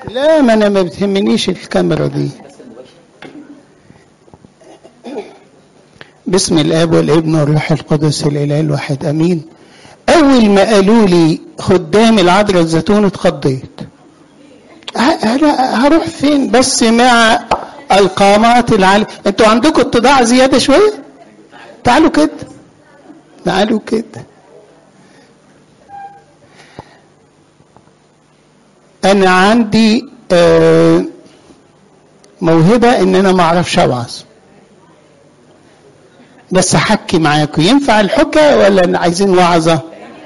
لا ما انا ما بتهمنيش الكاميرا دي بسم الاب والابن والروح القدس الاله الواحد امين اول ما قالوا لي خدام العذراء الزيتون اتخضيت انا هروح فين بس مع القامات العالية انتوا عندكم اتضاع زياده شويه تعالوا كده تعالوا كده انا عندي آه موهبه ان انا ما اعرفش اوعظ بس احكي معاكم ينفع الحكى ولا عايزين وعظه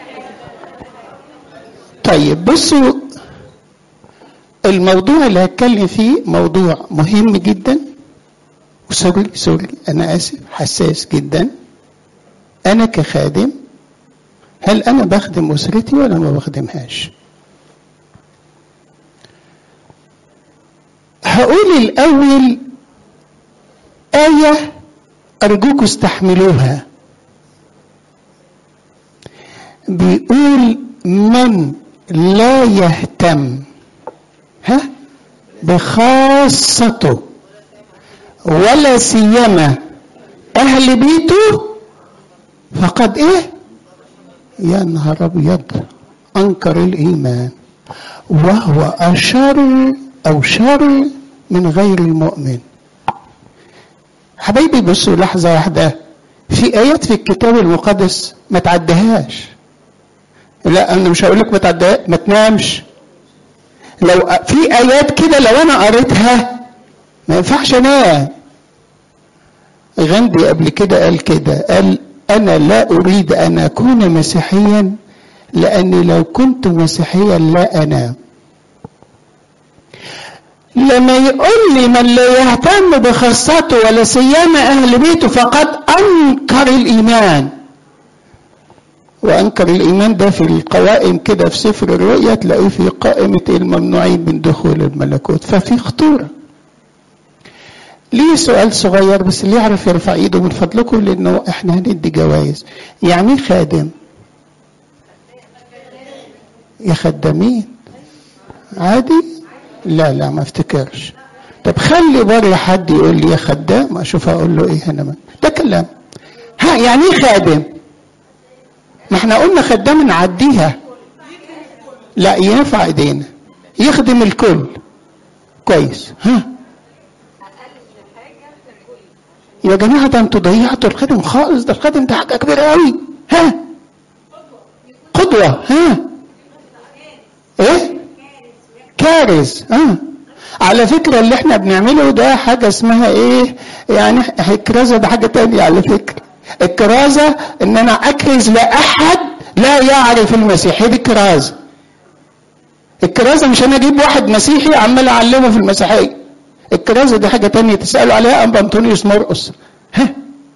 طيب بصوا الموضوع اللي هتكلم فيه موضوع مهم جدا وسوري سوري انا اسف حساس جدا انا كخادم هل انا بخدم اسرتي ولا ما بخدمهاش هقول الاول ايه ارجوكم استحملوها بيقول من لا يهتم ها بخاصته ولا سيما اهل بيته فقد ايه يا نهار ابيض انكر الايمان وهو اشر او شر من غير المؤمن حبايبي بصوا لحظة واحدة في آيات في الكتاب المقدس ما تعديهاش لا أنا مش هقول لك ما تعديهاش ما تنامش لو في آيات كده لو أنا قريتها ما ينفعش أنام غاندي قبل كده قال كده قال أنا لا أريد أن أكون مسيحيا لأني لو كنت مسيحيا لا أنام لما يقول لي من لا يهتم بخاصته ولا سيما اهل بيته فقد انكر الايمان وانكر الايمان ده في القوائم كده في سفر الرؤيا تلاقيه في قائمه الممنوعين من دخول الملكوت ففي خطوره ليه سؤال صغير بس اللي يعرف يرفع ايده من فضلكم لانه احنا هندي جوائز يعني خادم يا خدامين عادي لا لا ما افتكرش طب خلي بره حد يقول لي يا خدام اشوف اقول له ايه انا ده كلام ها يعني ايه خادم ما احنا قلنا خدام نعديها لا ينفع ايدينا يخدم الكل كويس ها يا جماعه ده انتوا ضيعتوا الخادم خالص ده الخادم ده حاجه كبيره قوي ها قدوه ها ايه كارث اه على فكرة اللي احنا بنعمله ده حاجة اسمها ايه يعني الكرازة ده حاجة تانية على فكرة الكرازة ان انا اكرز لاحد لا يعرف المسيح دي كرازة الكرازة مش انا اجيب واحد مسيحي عمال اعلمه في المسيحية الكرازة دي حاجة تانية تسألوا عليها ام انطونيوس مرقس ها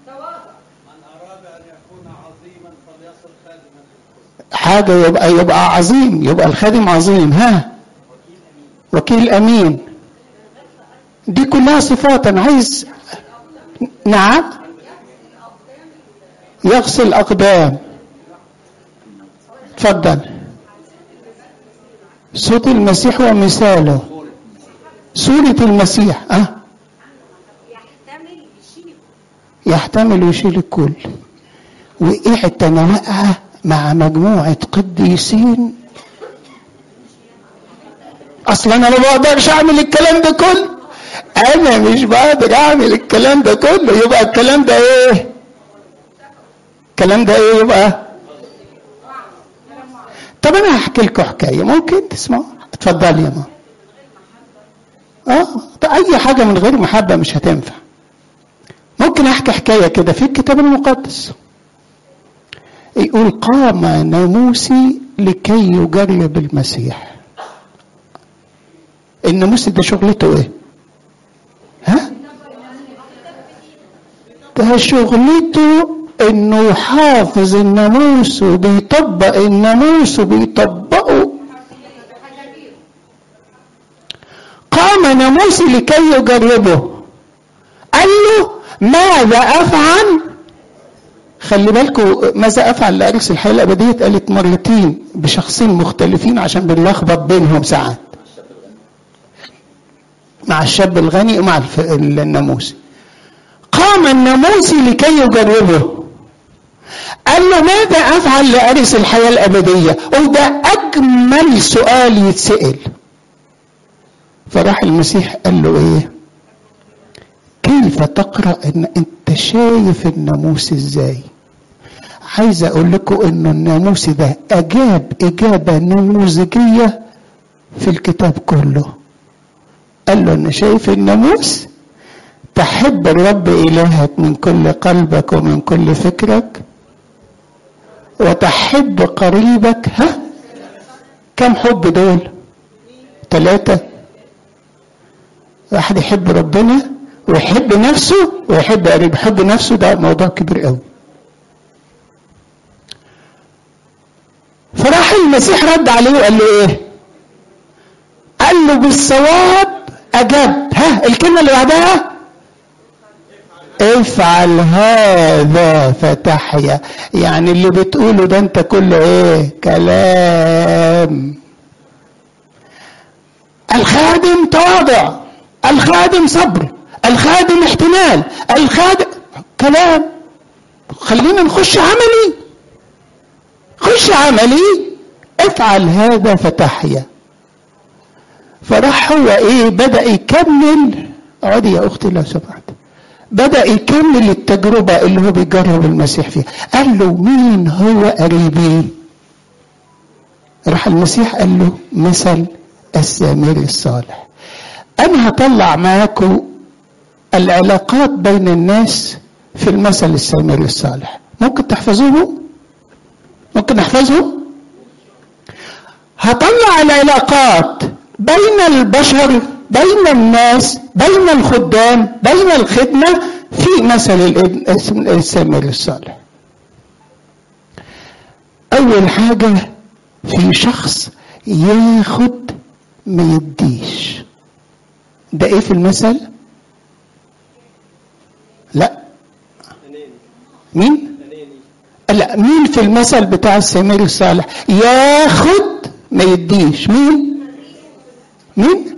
حاجة يبقى يبقى عظيم يبقى الخادم عظيم ها وكيل امين دي كلها صفات انا عايز نعم يغسل اقدام اتفضل صوت المسيح ومثاله صورة المسيح اه يحتمل ويشيل الكل وقعت انا واقعه مع مجموعه قديسين اصلا انا ما بقدرش اعمل الكلام ده كله انا مش بقدر اعمل الكلام ده كله يبقى الكلام ده ايه الكلام ده ايه يبقى طب انا هحكي لكم حكايه ممكن تسمعوا اتفضلي يا ماما اه اي حاجه من غير محبه مش هتنفع ممكن احكي حكايه كده في الكتاب المقدس يقول قام ناموسي لكي يجرب المسيح الناموس ده شغلته ايه ها ده شغلته انه يحافظ الناموس وبيطبق الناموس وبيطبقه قام ناموسي لكي يجربه قال له ماذا افعل خلي بالكم ماذا افعل لارث الحياه الابديه اتقالت مرتين بشخصين مختلفين عشان بنلخبط بينهم ساعات مع الشاب الغني ومع الف... الناموسي قام الناموسي لكي يجربه قال له ماذا افعل لارث الحياه الابديه وده اجمل سؤال يتسال فراح المسيح قال له ايه كيف تقرا ان انت شايف الناموس ازاي عايز اقول لكم ان الناموس ده اجاب اجابه نموذجيه في الكتاب كله قال له انا شايف الناموس تحب الرب الهك من كل قلبك ومن كل فكرك وتحب قريبك ها كم حب دول ثلاثة واحد يحب ربنا ويحب نفسه ويحب قريب يحب نفسه ده موضوع كبير قوي فراح المسيح رد عليه وقال له ايه قال له بالصواب اجاب ها الكلمه اللي بعدها افعل هذا فتحيا يعني اللي بتقوله ده انت كله ايه كلام الخادم تواضع الخادم صبر الخادم احتمال الخادم كلام خلينا نخش عملي خش عملي افعل هذا فتحيا فراح هو ايه بدا يكمل اقعدي يا اختي لو سمحت بدا يكمل التجربه اللي هو بيجرب المسيح فيها قال له مين هو قريبي راح المسيح قال له مثل السامري الصالح انا هطلع معاكم العلاقات بين الناس في المثل السامري الصالح ممكن تحفظوه ممكن نحفظه هطلع العلاقات بين البشر بين الناس بين الخدام بين الخدمة في مثل السامري الصالح أول حاجة في شخص ياخد ما يديش ده ايه في المثل لا مين لا مين في المثل بتاع السامري الصالح ياخد ما يديش مين مين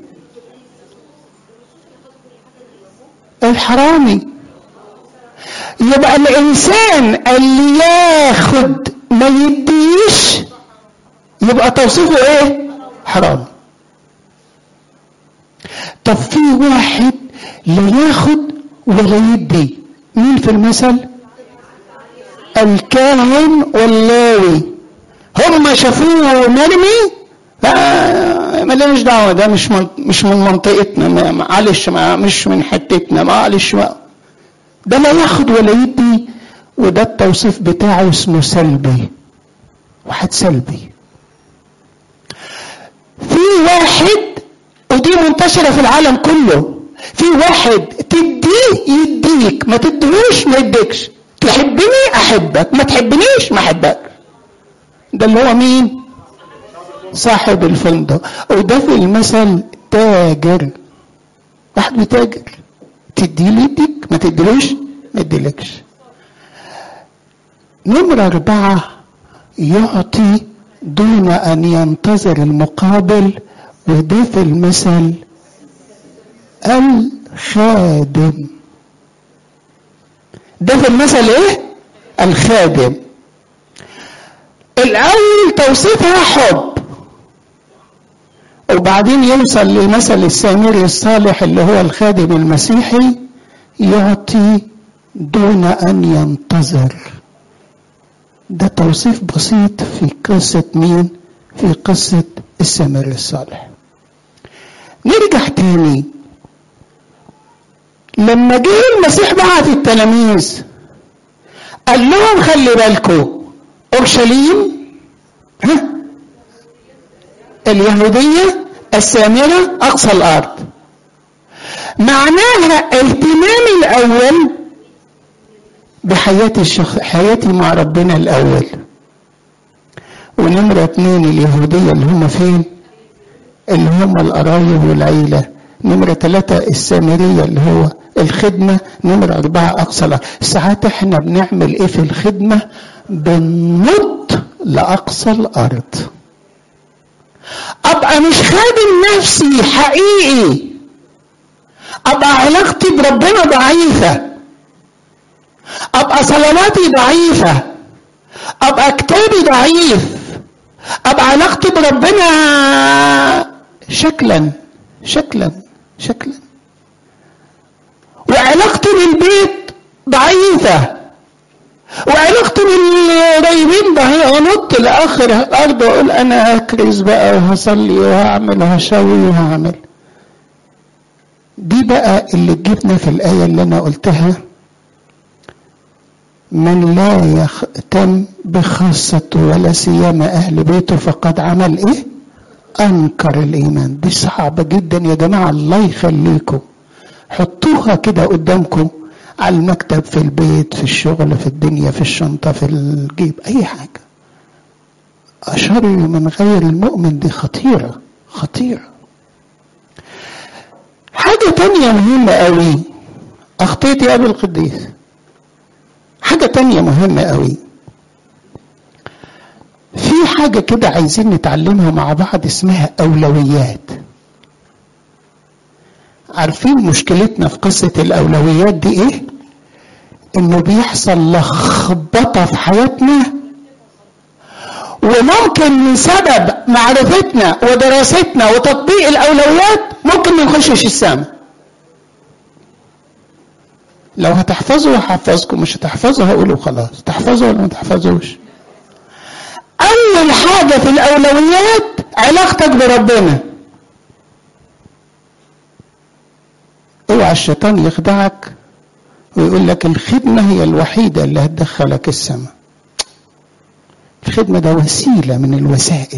الحرامي يبقى الانسان اللي ياخد ما يديش يبقى توصيفه ايه حرام طب في واحد لا ياخد ولا يدي مين في المثل الكاهن واللاوي هم شافوه مرمي مالناش دعوه ده مش من مش من منطقتنا معلش مش من حتتنا معلش ده لا ياخد ولا يدي وده التوصيف بتاعه اسمه سلبي واحد سلبي في واحد ودي منتشره في العالم كله في واحد تديه يديك ما تديهوش ما يديكش تحبني احبك ما تحبنيش ما احبك ده اللي هو مين صاحب الفندق وده في المثل تاجر واحد بتاجر تديله يديك ما تديلوش ما يديلكش نمرة أربعة يعطي دون أن ينتظر المقابل وده في المثل الخادم ده في المثل ايه الخادم الاول توصيفها حب وبعدين يوصل لمثل السامري الصالح اللي هو الخادم المسيحي يعطي دون ان ينتظر ده توصيف بسيط في قصة مين في قصة السامري الصالح نرجع تاني لما جه المسيح بعت التلاميذ قال لهم خلي بالكم اورشليم ها اليهوديه السامره اقصى الارض معناها اهتمامي الاول بحياتي الشخص حياتي مع ربنا الاول ونمرة اتنين اليهودية اللي هم فين اللي هم القرايب والعيلة نمرة ثلاثة السامرية اللي هو الخدمة نمرة أربعة أقصى ساعات احنا بنعمل ايه في الخدمة بننط لأقصى الأرض أبقى مش خادم نفسي حقيقي ابقى علاقتي بربنا ضعيفه ابقى صلواتي ضعيفه ابقى كتابي ضعيف ابقى علاقتي بربنا شكلا شكلا شكلا وعلاقتي بالبيت ضعيفة وعلاقتي بالقريبين ضعيفة انط لاخر الارض واقول انا هكرز بقى وهصلي وهعمل وهسوي وهعمل دي بقى اللي تجيبنا في الآية اللي أنا قلتها من لا يهتم بخاصته ولا سيما أهل بيته فقد عمل إيه؟ أنكر الإيمان دي صعبة جدا يا جماعة الله يخليكم حطوها كده قدامكم على المكتب في البيت في الشغل في الدنيا في الشنطة في الجيب أي حاجة أشر من غير المؤمن دي خطيرة خطيرة حاجة تانية مهمة قوي أخطيت يا أبي القديس حاجة تانية مهمة قوي في حاجة كده عايزين نتعلمها مع بعض اسمها أولويات عارفين مشكلتنا في قصة الأولويات دي إيه؟ إنه بيحصل لخبطة في حياتنا وممكن بسبب معرفتنا ودراستنا وتطبيق الأولويات ممكن ما نخشش السماء لو هتحفظوا هحفظكم مش هتحفظوا هقولوا خلاص تحفظوا ولا ما تحفظوش أول حاجة في الأولويات علاقتك بربنا اوعى الشيطان يخدعك ويقول لك الخدمة هي الوحيدة اللي هتدخلك السماء الخدمة ده وسيلة من الوسائل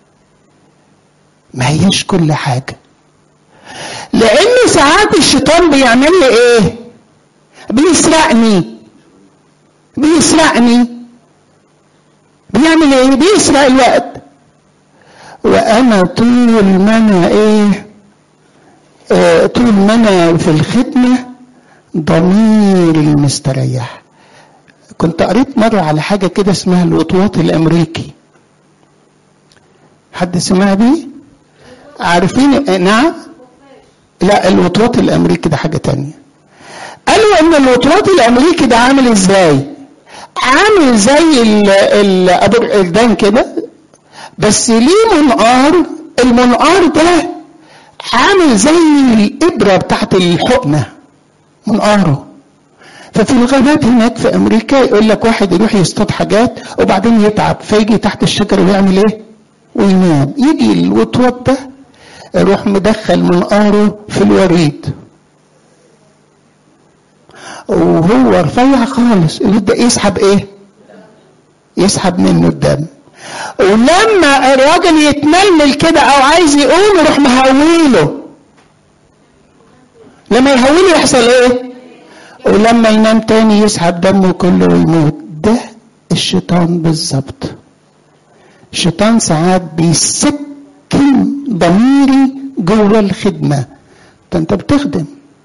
ما هياش كل حاجة لأن ساعات الشيطان بيعمل لي إيه؟ بيسرقني بيسرقني بيعمل إيه؟ بيسرق الوقت وأنا طول ما أنا إيه؟ آه طول ما أنا في الخدمة ضميري مستريح كنت قريت مرة على حاجة كده اسمها الوطواط الأمريكي حد سمع بيه؟ عارفين نعم؟ لا الوطواط الأمريكي ده حاجة تانية قالوا إن الوطواط الأمريكي ده عامل إزاي؟ عامل زي الأبردان كده بس ليه منقار المنقار ده عامل زي الإبرة بتاعت الحقنة منقاره ففي الغابات هناك في امريكا يقول لك واحد يروح يصطاد حاجات وبعدين يتعب فيجي تحت الشجره ويعمل ايه؟ وينام يجي الوطوط ده يروح مدخل منقاره في الوريد وهو رفيع خالص يبدا يسحب ايه؟ يسحب منه الدم ولما الراجل يتململ كده او عايز يقوم يروح مهويله لما يهويله يحصل ايه؟ ولما ينام تاني يسحب دمه كله ويموت ده الشيطان بالظبط الشيطان ساعات بيسكن ضميري جوه الخدمه ده انت بتخدم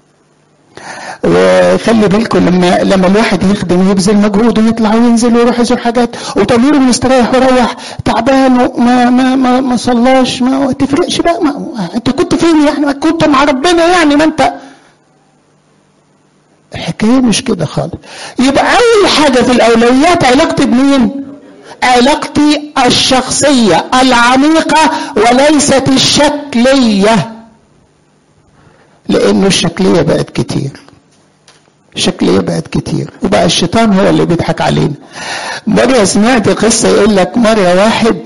وخلي بالكم لما لما الواحد يخدم ويبذل مجهود ويطلع وينزل ويروح يزور حاجات وضميره مستريح ويروح تعبان وما ما ما ما صلاش ما تفرقش بقى ما انت كنت فين يعني ما كنت مع ربنا يعني ما انت الحكايه مش كده خالص يبقى اول حاجه في الاولويات علاقتي بمين علاقتي الشخصيه العميقه وليست الشكليه لانه الشكليه بقت كتير الشكليه بقت كتير وبقى الشيطان هو اللي بيضحك علينا مره سمعت قصه يقول لك مره واحد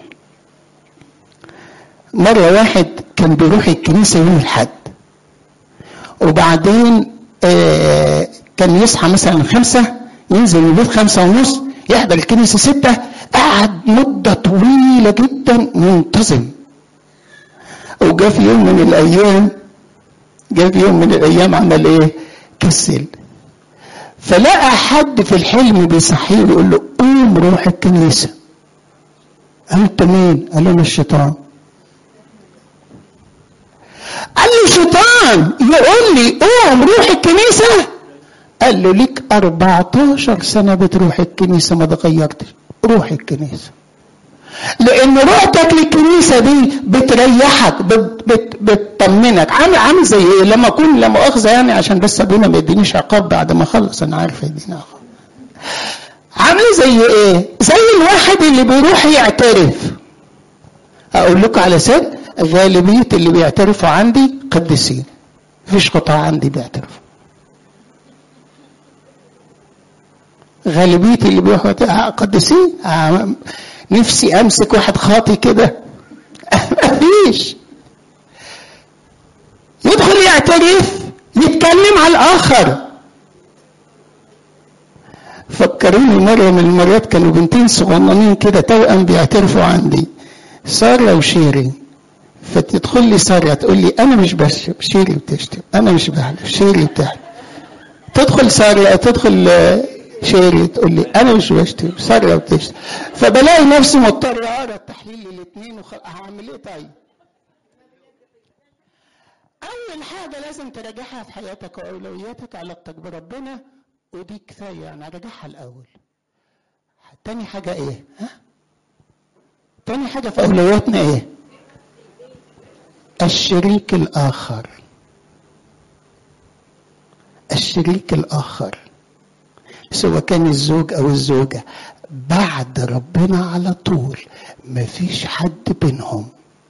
مره واحد كان بيروح الكنيسه يوم الحد وبعدين آه كان يصحى مثلا خمسة ينزل من البيت خمسة ونص يحضر الكنيسة ستة قعد مدة طويلة جدا منتظم وجاء في يوم من الأيام جاء في يوم من الأيام عمل إيه؟ كسل فلقى حد في الحلم بيصحيه يقول له قوم روح الكنيسة قال انت مين؟ قال له انا الشيطان قال له شيطان يقول لي قوم روح الكنيسة قال له ليك 14 سنة بتروح الكنيسة ما اتغيرتش روح الكنيسة لان رؤيتك للكنيسه دي بتريحك بت بت بتطمنك عامل عامل زي ايه لما اكون لا مؤاخذه يعني عشان بس ابونا ما يدينيش عقاب بعد ما اخلص انا عارف يديني عقاب عامل زي ايه زي الواحد اللي بيروح يعترف اقول لكم على سر غالبيه اللي بيعترفوا عندي قديسين مفيش قطاع عندي بيعترفوا غالبيه اللي بيروحوا قديسين نفسي امسك واحد خاطي كده مفيش يدخل يعترف يتكلم على الاخر فكروني مرة من المرات كانوا بنتين صغننين كده توأم بيعترفوا عندي سارة وشيري فتدخل لي سارة تقول لي أنا مش بشتم شيري بتشتم أنا مش بحلف شيري بتحلف تدخل سارة تدخل شيري تقول لي أنا مش بشتم سارة بتشتم فبلاقي نفسي مضطر أقرا التحليل الاثنين وخ... هعمل إيه طيب؟ أول حاجة لازم تراجعها في حياتك وأولوياتك علاقتك بربنا ودي كفاية يعني راجعها الأول. تاني حاجة إيه؟ ها؟ تاني حاجة في أولوياتنا إيه؟ الشريك الآخر. الشريك الآخر. سواء كان الزوج أو الزوجة بعد ربنا على طول مفيش حد بينهم.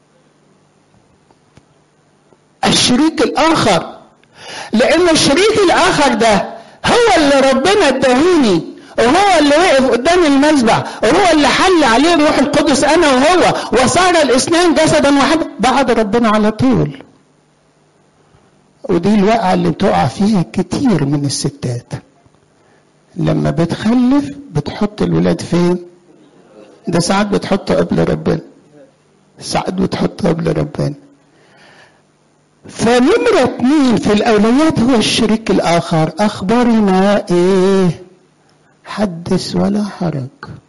الشريك الاخر لان الشريك الاخر ده هو اللي ربنا اداهوني وهو اللي وقف قدام المذبح وهو اللي حل عليه الروح القدس انا وهو وصار الاثنين جسدا واحدا بعد ربنا على طول ودي الوقعه اللي بتقع فيها كتير من الستات لما بتخلف بتحط الولاد فين ده ساعات بتحطه قبل ربنا ساعات بتحطه قبل ربنا فنمرة اثنين في الأولويات هو الشريك الآخر أخبارنا إيه؟ حدث ولا حرج.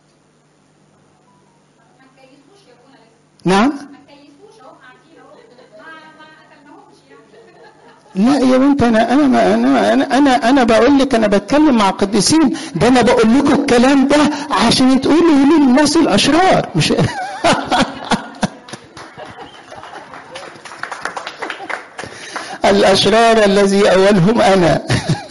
نعم؟ لا يا بنت انا انا ما انا انا انا, أنا بقول لك انا بتكلم مع قديسين ده انا بقول لكم الكلام ده عشان تقولوا للناس الاشرار مش الأشرار الذي أولهم أنا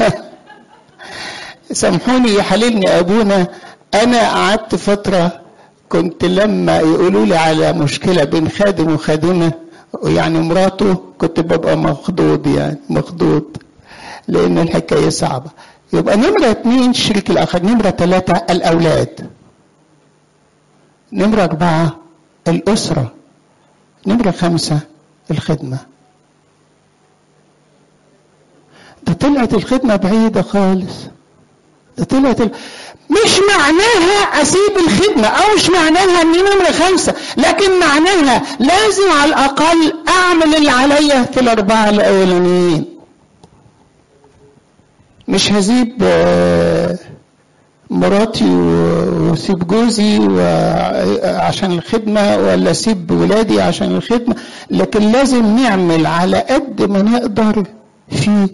سامحوني يحللني أبونا أنا قعدت فترة كنت لما يقولوا لي على مشكلة بين خادم وخادمة يعني مراته كنت ببقى مخضوض يعني مخضوض لأن الحكاية صعبة يبقى نمرة اثنين شريك الآخر نمرة ثلاثة الأولاد نمرة أربعة الأسرة نمرة خمسة الخدمة ده طلعت الخدمة بعيدة خالص ده طلعت ال... مش معناها أسيب الخدمة أو مش معناها إني نمرة خمسة لكن معناها لازم على الأقل أعمل اللي عليا في الأربعة الأولانيين مش هسيب مراتي واسيب جوزي عشان الخدمة ولا اسيب ولادي عشان الخدمة لكن لازم نعمل على قد ما نقدر في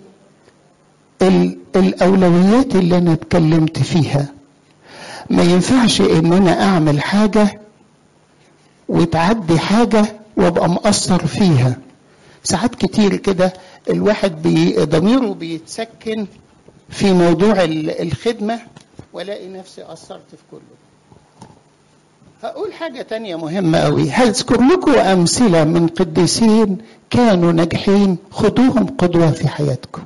الأولويات اللي أنا اتكلمت فيها ما ينفعش إن أنا أعمل حاجة وتعدي حاجة وأبقى مقصر فيها ساعات كتير كده الواحد بي ضميره بيتسكن في موضوع الخدمة والاقي نفسي قصرت في كله هقول حاجة تانية مهمة أوي هذكر لكم أمثلة من قديسين كانوا ناجحين خدوهم قدوة في حياتكم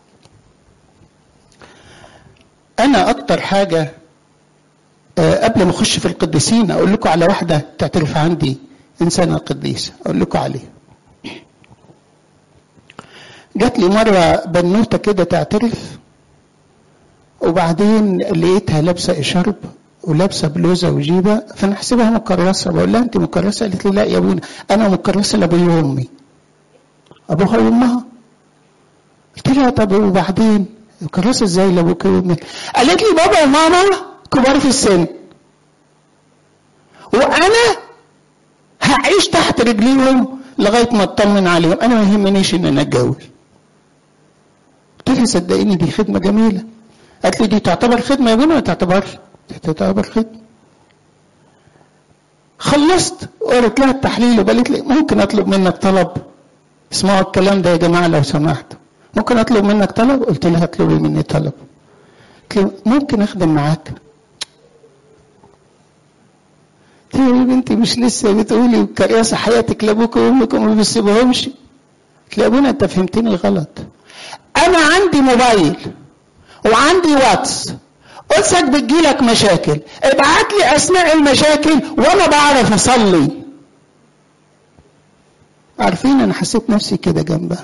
انا اكتر حاجه قبل ما اخش في القديسين اقول لكم على واحده تعترف عندي انسانه قديسه اقول لكم عليها جات لي مره بنوته كده تعترف وبعدين لقيتها لابسه اشارب ولابسه بلوزه وجيبه فانا احسبها مكرسه بقول لها انت مكرسه قالت لي لا يا ابونا انا مكرسه لابويا وامي ابوها وامها قلت لها طب وبعدين مكرسه ازاي لابوك وامك قالت لي بابا وماما كبار في السن وانا هعيش تحت رجليهم لغايه ما اطمن عليهم انا ما يهمنيش ان انا اتجوز قلت لها صدقيني دي خدمه جميله قالت لي دي تعتبر خدمه يا بني ولا تعتبرش تعتبر خدمه خلصت وقالت لها التحليل وقالت لي ممكن اطلب منك طلب اسمعوا الكلام ده يا جماعه لو سمحتوا ممكن اطلب منك طلب قلت لها اطلبي مني طلب قلت له ممكن اخدم معاك قلت له يا بنتي مش لسه بتقولي كراسة حياتك لابوك وامك وما بتسيبهمش قلت له يا ابونا انت فهمتني غلط انا عندي موبايل وعندي واتس قدسك بتجيلك مشاكل ابعت لي اسماء المشاكل وانا بعرف اصلي عارفين انا حسيت نفسي كده جنبها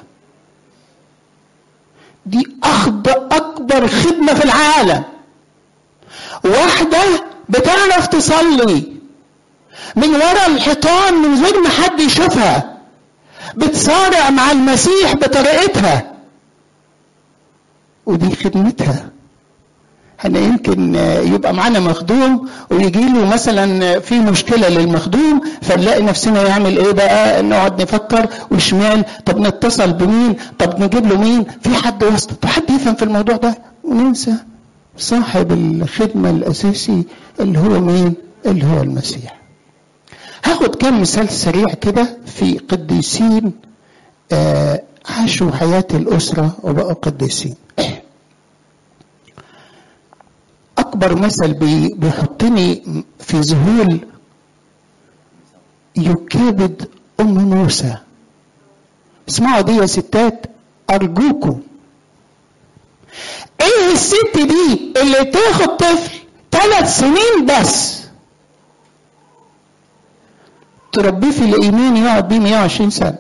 دي اخد اكبر خدمه في العالم واحده بتعرف تصلي من ورا الحيطان من غير ما حد يشوفها بتصارع مع المسيح بطريقتها ودي خدمتها احنا يمكن يبقى معانا مخدوم ويجي له مثلا في مشكله للمخدوم فنلاقي نفسنا يعمل ايه بقى نقعد نفكر وشمال طب نتصل بمين طب نجيب له مين في حد وسط طب حد يفهم في الموضوع ده وننسى صاحب الخدمه الاساسي اللي هو مين اللي هو المسيح هاخد كم مثال سريع كده في قديسين آه عاشوا حياه الاسره وبقوا قديسين اكبر مثل بي بيحطني في ذهول يكابد ام موسى اسمعوا دي يا ستات ارجوكم ايه الست دي اللي تاخد طفل ثلاث سنين بس تربيه في الايمان يقعد بيه 120 سنه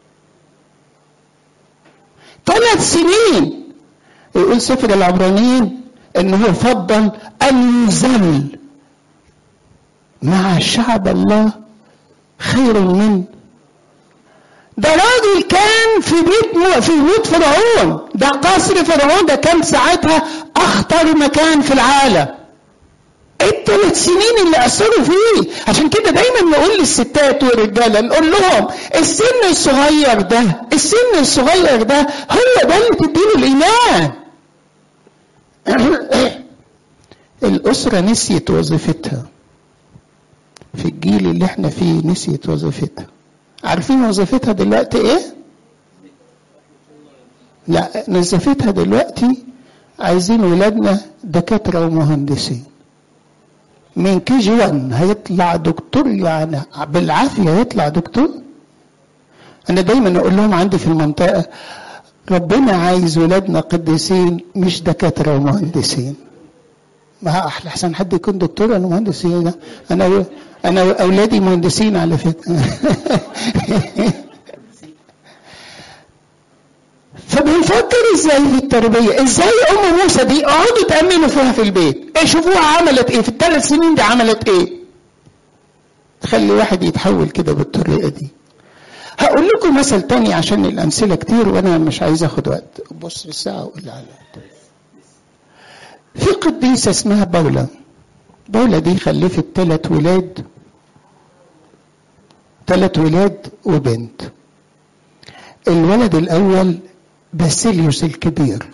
ثلاث سنين يقول سفر العبرانيين انه فضل ان يذل مع شعب الله خير من ده راجل كان في بيت مو في بيت فرعون ده قصر فرعون ده كان ساعتها اخطر مكان في العالم الثلاث سنين اللي اثروا فيه عشان كده دايما نقول للستات والرجاله نقول لهم السن الصغير ده السن الصغير ده هو ده اللي تديله الايمان الأسرة نسيت وظيفتها في الجيل اللي احنا فيه نسيت وظيفتها عارفين وظيفتها دلوقتي ايه؟ لا وظيفتها دلوقتي عايزين ولادنا دكاترة ومهندسين من كي جي 1 هيطلع دكتور يعني بالعافية هيطلع دكتور أنا دايما أقول لهم عندي في المنطقة ربنا عايز ولادنا قديسين مش دكاترة ومهندسين ما احلى احسن حد يكون دكتور ولا مهندس انا انا انا اولادي مهندسين على فكره فبنفكر ازاي في التربيه ازاي ام موسى دي اقعدوا تامنوا فيها في البيت ايه شوفوها عملت ايه في الثلاث سنين دي عملت ايه تخلي واحد يتحول كده بالطريقه دي هقول لكم مثل تاني عشان الامثله كتير وانا مش عايز اخد وقت بص الساعه وقول على في قديسه اسمها بولا بولا دي خلفت ثلاث ولاد ثلاث ولاد وبنت الولد الاول باسيليوس الكبير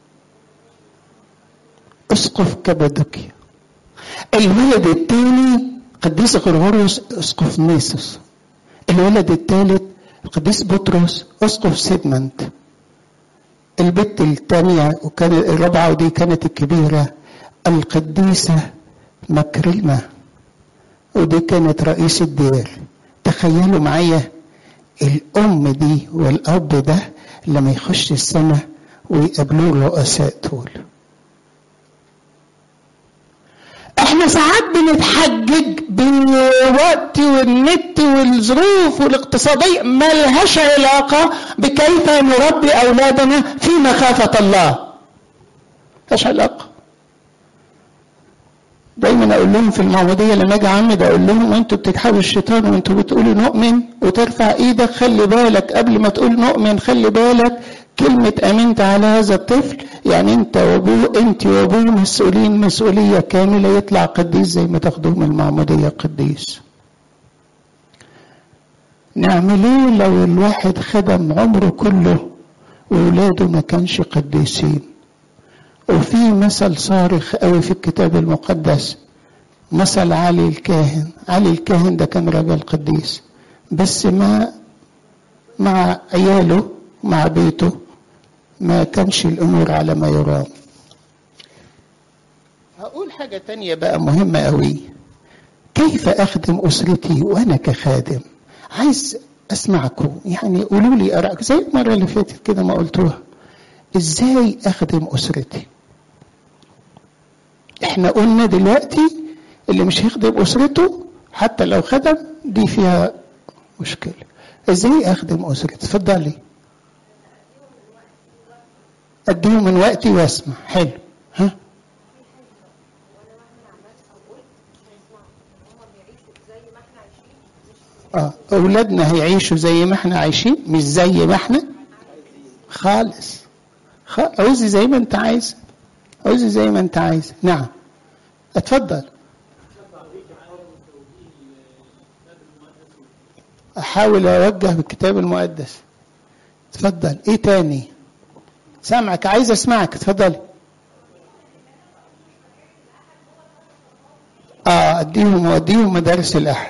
اسقف كبادوكيا الولد الثاني قديس غرغوريوس اسقف ميسوس الولد الثالث القديس بطرس اسقف سيدمنت البت الثانية وكان الرابعة ودي كانت الكبيرة القديسة مكرمة ودي كانت رئيس الدير تخيلوا معايا الأم دي والأب ده لما يخش السنة ويقابلوه الرؤساء دول احنا ساعات بنتحجج بالوقت والنت والظروف والاقتصادية ملهاش علاقة بكيف نربي أولادنا في مخافة الله ملهاش علاقة دايما اقول لهم في المعموديه لما اجي اعمد اقول لهم انتوا بتتحاولوا الشيطان وانتوا بتقولوا نؤمن وترفع ايدك خلي بالك قبل ما تقول نؤمن خلي بالك كلمة أمنت على هذا الطفل يعني أنت وأبوه أنت وأبوه مسؤولين مسؤولية كاملة يطلع قديس زي ما تاخدوه من المعمودية قديس. نعمل ايه لو الواحد خدم عمره كله وولاده ما كانش قديسين؟ وفي مثل صارخ قوي في الكتاب المقدس مثل علي الكاهن علي الكاهن ده كان راجل قديس بس ما مع عياله مع بيته ما كانش الامور على ما يرام هقول حاجة تانية بقى مهمة قوي كيف أخدم أسرتي وأنا كخادم عايز أسمعكم يعني قولوا لي أرائكم زي المرة اللي فاتت كده ما قلتوها إزاي أخدم أسرتي إحنا قلنا دلوقتي اللي مش هيخدم أسرته حتى لو خدم دي فيها مشكلة إزاي أخدم أسرتي اتفضلي أديهم من وقتي وأسمع حلو ها اه اولادنا هيعيشوا زي ما احنا عايشين مش زي ما احنا خالص خ... عوزي زي ما انت عايز عوزي زي ما انت عايز نعم اتفضل احاول اوجه بالكتاب المقدس اتفضل ايه تاني سامعك عايز اسمعك اتفضل اه اديهم واديهم مدارس الاحد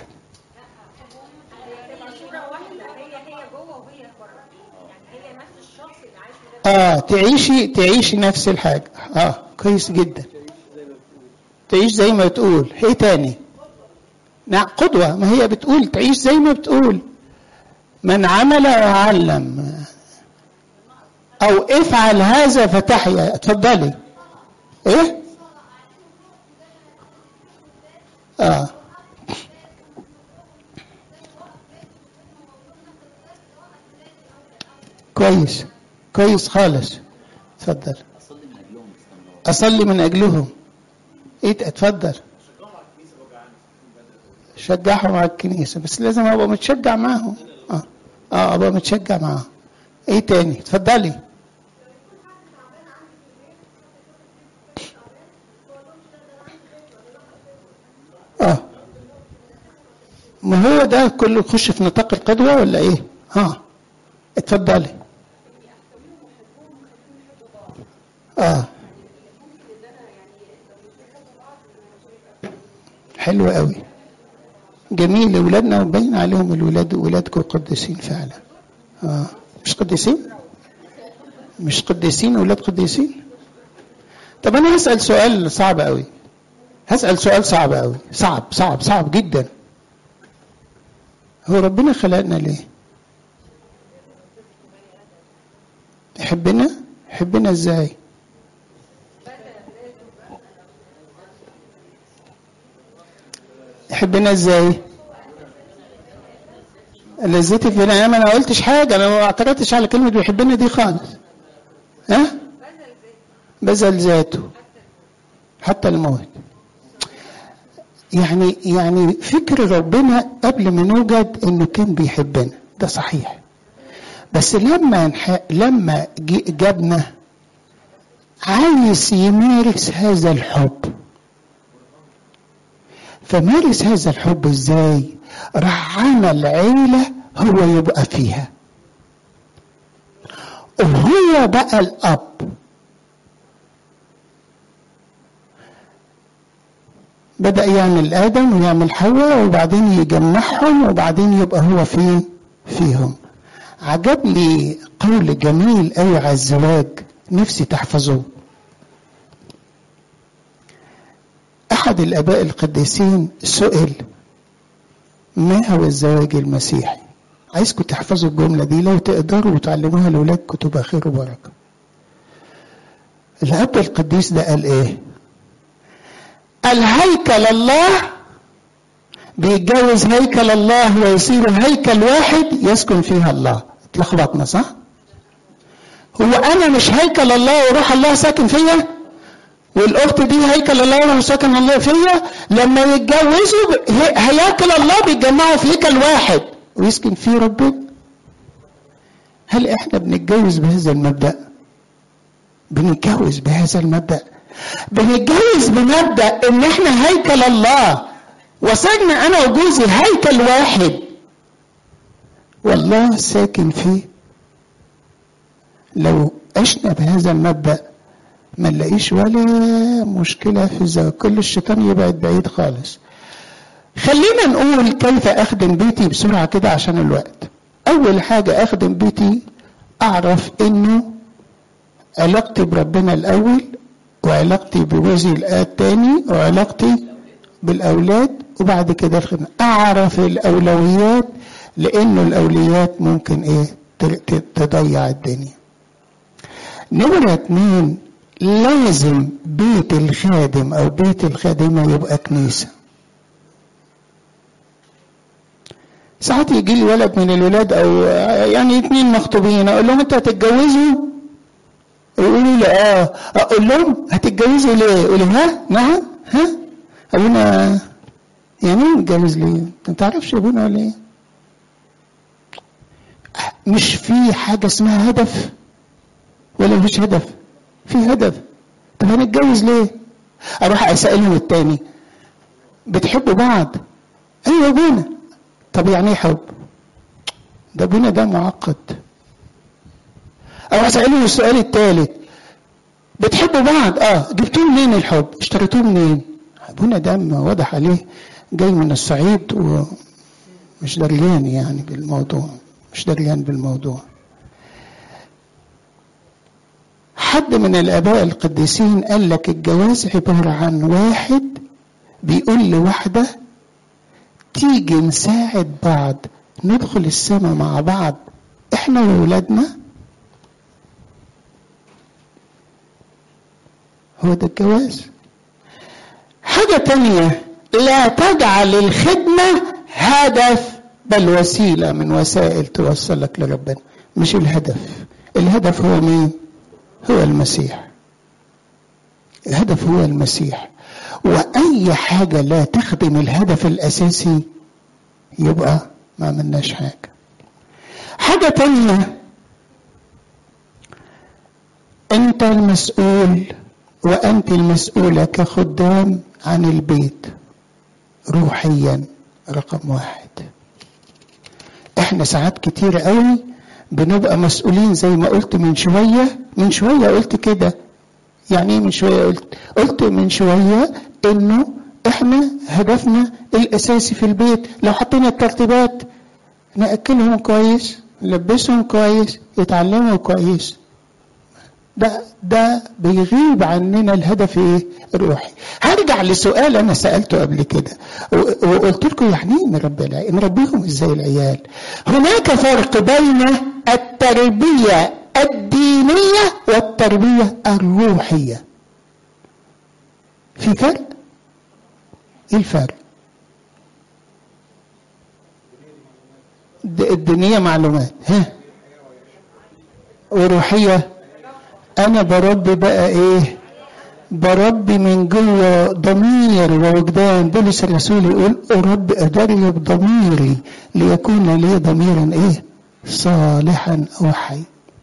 اه تعيشي تعيشي نفس الحاجة اه كويس جدا تعيش زي ما بتقول ايه تاني نعم قدوة ما هي بتقول تعيش زي ما بتقول من عمل وعلم او افعل هذا فتحيا اتفضلي ايه اه كويس كويس خالص اتفضل اصلي من اجلهم ايه اتفضل شجعهم على الكنيسة بس لازم ابقى متشجع معاهم اه اه ابقى متشجع معاهم ايه تاني اتفضلي اه ما هو ده كله يخش في نطاق القدوة ولا ايه اه اتفضلي اه حلو قوي جميل اولادنا وبين عليهم الولاد ولادكم قديسين فعلا اه مش قديسين مش قديسين اولاد قديسين طب انا هسال سؤال صعب قوي هسال سؤال صعب قوي صعب صعب صعب جدا هو ربنا خلقنا ليه يحبنا يحبنا ازاي يحبنا ازاي لذتي في انا ما قلتش حاجه انا ما اعترضتش على كلمه بيحبنا دي خالص ها بذل ذاته حتى الموت يعني يعني فكر ربنا قبل ما نوجد انه كان بيحبنا ده صحيح بس لما نح... لما جابنا عايز يمارس هذا الحب فمارس هذا الحب ازاي راح عمل عيلة هو يبقى فيها وهو بقى الأب بدأ يعمل آدم ويعمل حواء وبعدين يجمعهم وبعدين يبقى هو فين فيهم عجبني قول جميل قوي على الزواج نفسي تحفظوه أحد الآباء القديسين سئل ما هو الزواج المسيحي عايزكم تحفظوا الجملة دي لو تقدروا وتعلموها لأولادكم تبقى خير وبركة الأب القديس ده قال إيه قال هيكل الله بيتجوز هيكل الله ويصير هيكل واحد يسكن فيها الله اتلخبطنا صح هو انا مش هيكل الله وروح الله ساكن فيا والاخت دي هيكل الله وروح ساكن الله فيا لما يتجوزوا هياكل الله بيتجمعوا في هيكل واحد ويسكن فيه ربنا هل احنا بنتجوز بهذا المبدا بنتجوز بهذا المبدا بنتجوز بمبدا ان احنا هيكل الله وصرنا انا وجوزي هيكل واحد والله ساكن فيه لو عشنا بهذا المبدا ما نلاقيش ولا مشكلة في الزواج كل الشيطان يبعد بعيد خالص خلينا نقول كيف أخدم بيتي بسرعة كده عشان الوقت أول حاجة أخدم بيتي أعرف إنه علاقتي بربنا الأول وعلاقتي بجوزي التاني وعلاقتي بالأولاد وبعد كده الخدمة أعرف الأولويات لأنه الأولويات ممكن إيه تضيع الدنيا نمرة اتنين لازم بيت الخادم أو بيت الخادمة يبقى كنيسة ساعات يجي لي ولد من الولاد او يعني اتنين مخطوبين اقول لهم انتوا هتتجوزوا يقولوا لي اه اقول لهم هتتجوزوا ليه يقولوا ها نعم ها ابونا يعني ايه نتجوز ليه انت ما تعرفش ابونا ولا ايه مش في حاجه اسمها هدف ولا مفيش هدف في هدف طب هنتجوز ليه اروح اسالهم التاني بتحبوا بعض ايوه ابونا طب يعني ايه حب ده ابونا ده معقد او اساله السؤال الثالث بتحبوا بعض اه جبتوه منين الحب اشتريتوه منين ابونا ده واضح عليه جاي من الصعيد ومش دريان يعني بالموضوع مش دريان بالموضوع حد من الاباء القديسين قال لك الجواز عباره عن واحد بيقول لواحده تيجي نساعد بعض ندخل السماء مع بعض احنا وولادنا هو ده الجواز حاجة تانية لا تجعل الخدمة هدف بل وسيلة من وسائل توصلك لربنا مش الهدف الهدف هو مين هو المسيح الهدف هو المسيح واي حاجه لا تخدم الهدف الاساسي يبقى ما عملناش حاجه حاجه تانية انت المسؤول وانت المسؤوله كخدام عن البيت روحيا رقم واحد احنا ساعات كتير قوي بنبقى مسؤولين زي ما قلت من شويه من شويه قلت كده يعني ايه من شويه قلت قلت من شويه انه احنا هدفنا الاساسي في البيت لو حطينا الترتيبات ناكلهم كويس نلبسهم كويس يتعلموا كويس ده ده بيغيب عننا الهدف ايه الروحي هرجع لسؤال انا سالته قبل كده وقلت لكم يعني ايه نربي نربيهم ازاي العيال هناك فرق بين التربيه الدينيه والتربيه الروحيه في فرق ايه الفرق الدينيه معلومات ها وروحيه انا بربي بقى ايه بربي من جوه ضمير ووجدان بولس الرسول يقول ارب ادرب ضميري ليكون لي ضميرا ايه صالحا او حي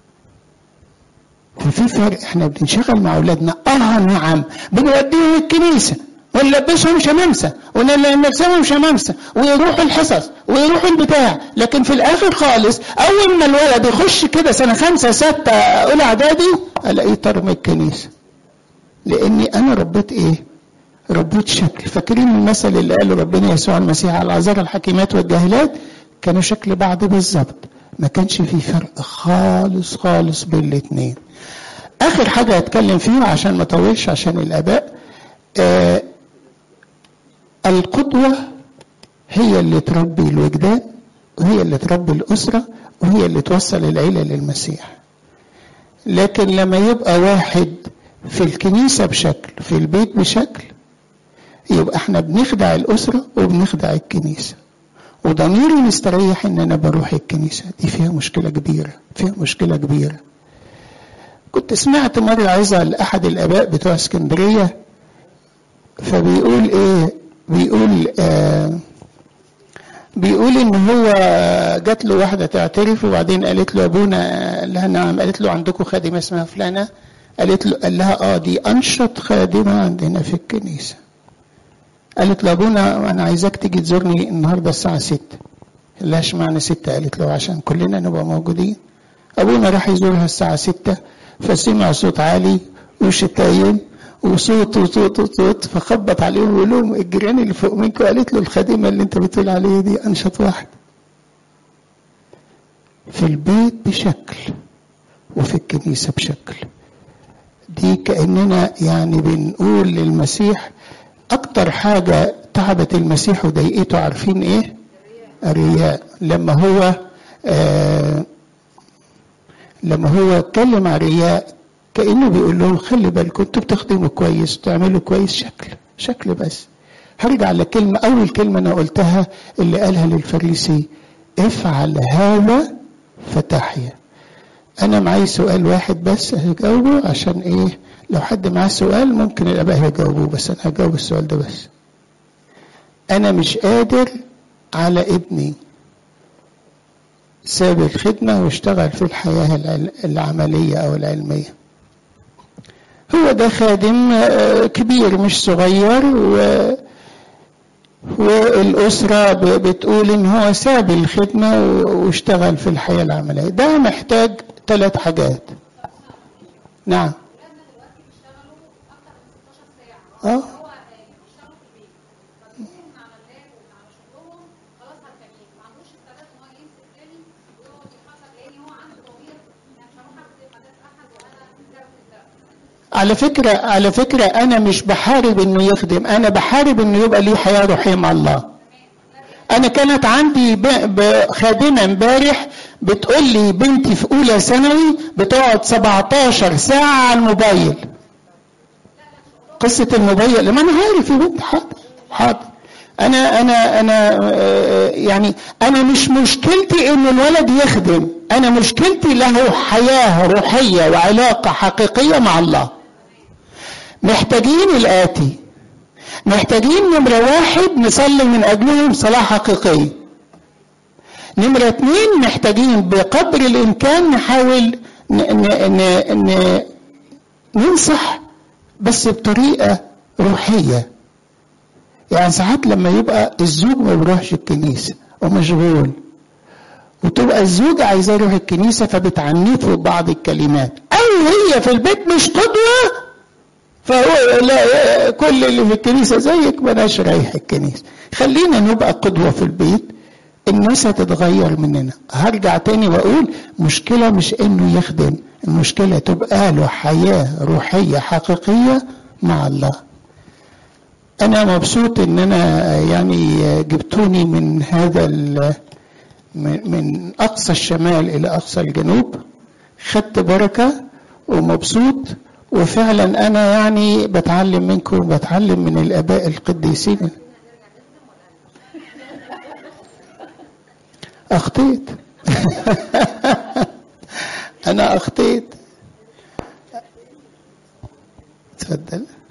ففي فرق احنا بنشغل مع اولادنا اه نعم بنوديهم الكنيسه ونلبسهم شمامسه ونلبسهم شمامسه ويروحوا الحصص ويروحوا البتاع لكن في الاخر خالص اول ما الولد يخش كده سنه خمسه سته اولى اعدادي الاقيه طرم الكنيسه لاني انا ربيت ايه ربيت شكل فاكرين المثل اللي قاله ربنا يسوع المسيح على العذارى الحكيمات والجاهلات كانوا شكل بعض بالظبط ما كانش في فرق خالص خالص بين الاثنين اخر حاجه هتكلم فيها عشان ما اطولش عشان الاباء آه القدوه هي اللي تربي الوجدان وهي اللي تربي الاسره وهي اللي توصل العيله للمسيح لكن لما يبقى واحد في الكنيسه بشكل في البيت بشكل يبقى احنا بنخدع الاسره وبنخدع الكنيسه وضميري مستريح ان انا بروح الكنيسه دي فيها مشكله كبيره فيها مشكله كبيره كنت سمعت مره عايزه لاحد الاباء بتوع اسكندريه فبيقول ايه بيقول آه بيقول ان هو جات له واحده تعترف وبعدين قالت له ابونا قال لها نعم قالت له عندكم خادمه اسمها فلانه قالت له قال لها اه دي انشط خادمه عندنا في الكنيسه قالت له ابونا انا عايزاك تيجي تزورني النهارده الساعه 6 قال لها اشمعنى 6 قالت له عشان كلنا نبقى موجودين ابونا راح يزورها الساعه 6 فسمع صوت عالي وشتايم وصوت وصوت وصوت فخبط عليهم ويقول لهم الجيران اللي فوق منكم قالت له الخادمه اللي انت بتقول عليها دي انشط واحد في البيت بشكل وفي الكنيسه بشكل دي كاننا يعني بنقول للمسيح اكتر حاجه تعبت المسيح وضايقته عارفين ايه الرياء لما هو آه لما هو اتكلم عن الرياء كانه بيقول لهم خلي بالكم انتوا بتخدموا كويس وتعملوا كويس شكل شكل بس هرجع لكلمة أول كلمة أنا قلتها اللي قالها للفريسي افعل هذا فتحيا أنا معي سؤال واحد بس هجاوبه عشان إيه لو حد معاه سؤال ممكن الآباء هيجاوبوه بس أنا هجاوب السؤال ده بس أنا مش قادر على ابني ساب الخدمة واشتغل في الحياة العملية أو العلمية هو ده خادم كبير مش صغير و والأسرة بتقول إن هو ساب الخدمة واشتغل في الحياة العملية ده محتاج ثلاث حاجات نعم اه على فكرة على فكرة أنا مش بحارب إنه يخدم أنا بحارب إنه يبقى ليه حياة روحية مع الله أنا كانت عندي خادمة امبارح بتقول لي بنتي في أولى ثانوي بتقعد 17 ساعة على الموبايل قصة الموبايل ما أنا عارف يا بنت حاضر حاضر أنا أنا أنا يعني أنا مش مشكلتي إن الولد يخدم أنا مشكلتي له حياة روحية وعلاقة حقيقية مع الله محتاجين الآتي محتاجين نمرة واحد نصلي من أجلهم صلاة حقيقية نمرة اتنين محتاجين بقدر الإمكان نحاول ن ن ن ننصح بس بطريقة روحية يعني ساعات لما يبقى الزوج ما بيروحش الكنيسة ومشغول وتبقى الزوجة عايزة يروح الكنيسة فبتعنفه بعض الكلمات أو هي في البيت مش قدوة فهو لا كل اللي في الكنيسة زيك بلاش رايح الكنيسة خلينا نبقى قدوة في البيت الناس هتتغير مننا هرجع تاني واقول مشكلة مش انه يخدم المشكلة تبقى له حياة روحية حقيقية مع الله انا مبسوط ان انا يعني جبتوني من هذا من اقصى الشمال الى اقصى الجنوب خدت بركة ومبسوط وفعلا انا يعني بتعلم منكم بتعلم من الاباء القديسين اخطيت انا اخطيت تفضل